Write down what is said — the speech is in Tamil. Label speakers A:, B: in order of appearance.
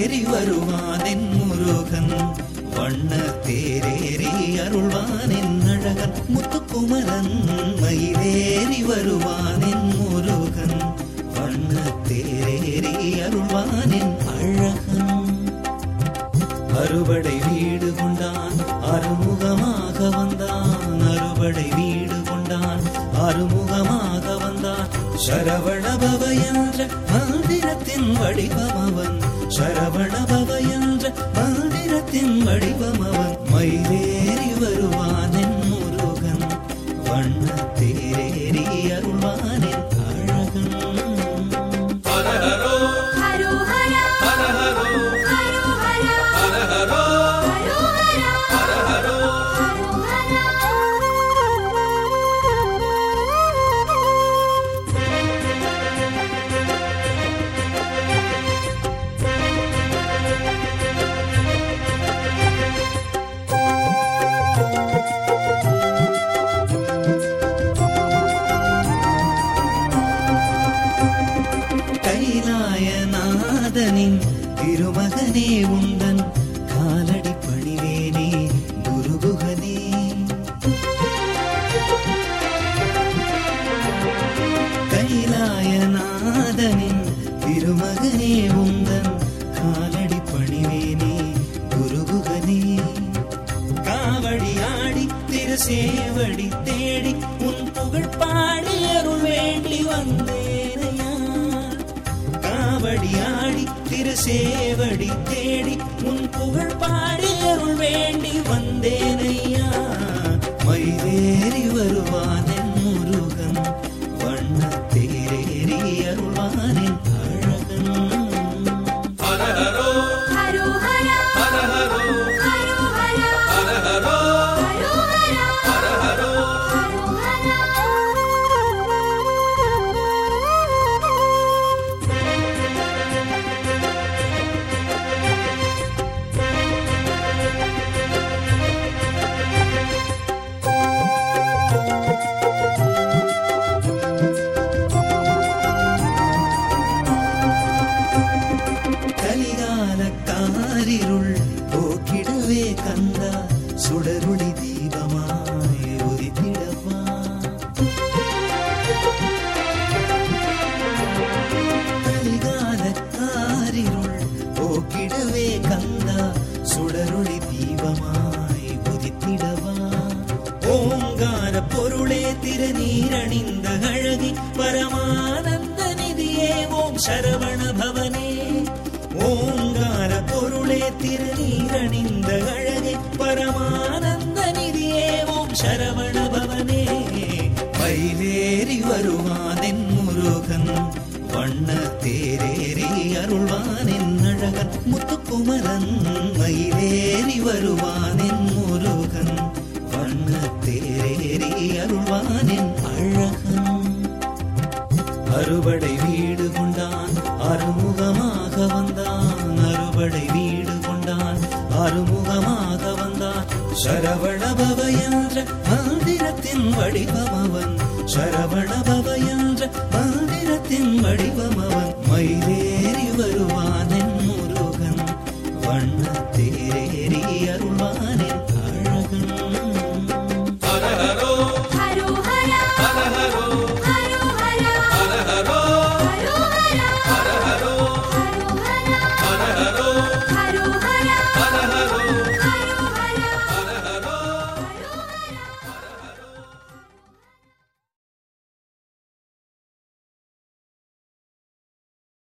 A: மயிலேறி வருவானென் முருகன் வண்ண தேரேறி அருள்வானென் அழகன் முத்துக்குமரன் மயிலேறி வருவானென் முருகன் வண்ண தேரேறி அருள்வானென் அழகன் அறுபடை வீடு கொண்டான் அறுமுகமாக வந்தான் அறுபடை வீடு கொண்டான் அறுமுகமாக வந்தான் சரவணபவ என்ற மந்திரத்தின் வடிவம் அவன் சரவணபவ என்ற மந்திரத்தின் வடிவம் அவன் மயிலேறி வருவான் என் முருகன் வண்ண தேரேறி அருள்வான் என் அழகன்
B: ஹரோ ஹரா ஹரோ ஹரா ஹரோ ஹரா ஹரோ
A: கைலாயநாதனின் திருமகனே உந்தன் காலடி பணிவேனே குருகுகனே கைலாயநாதனின் திருமகனே உந்தன் காலடி பணிவேனே குருகுகனே காவடி ஆடி திருசேவடி தேடி உன் புகழ் பாடி அருள் வேண்டி வந்தேனையா காவடி ஆடி திருசேவடி தேடி உன் புகழ் பாடி அருள் வேண்டி வந்தேனையா மயிலேறி வருவான் என் முருகன் வண்ண தேரேறி அருள்வான் என் அழகன்
B: ஹரோ
C: ஹரோ ஹரா
B: ஹரோ
C: ஹரோ ஹரா
B: ஹரோ
C: ஹரோ ஹரா
B: ஹரோ
C: ஹரோ
A: கலிகால காரிருள் போக்கிடவே கந்தா சுடருளி தீபமாய் உதித்திடவா கலிகால காரிருள் போக்கிடவே கந்தா சுடருளி தீபமாய் உதித்திடவா ஓங்கார பொருளே திருநீரணிந்த அழகி பரமானந்த நிதியே ஓம் சரவண பவனே ஓங்கார பொருளே திருநீரணிந்த அழகே பரமானந்த நிதியே ஓம் சரவண பவனே மயிலேறி வருவான் என் முருகன் வண்ண தேரேறி அருள்வான் என் அழகன் முத்துக்குமரன் மயிலேறி வருவான் என் முருகன் வண்ண தேரேறி அருள்வான் என் அழகன் அறுபடை வீடு கொண்டான் அறுமுகமாக வந்தான் அறுபடை வீடு கொண்டான் அறுமுகமாக வந்தான் சரவணபவ என்ற மந்திரத்தின் வடிவம் அவன் சரவணபவ என்ற மந்திரத்தின் வடிவம் அவன் மயிலேறி வருவான் என் முருகன் வண்ண தேரேறி அருள்வான்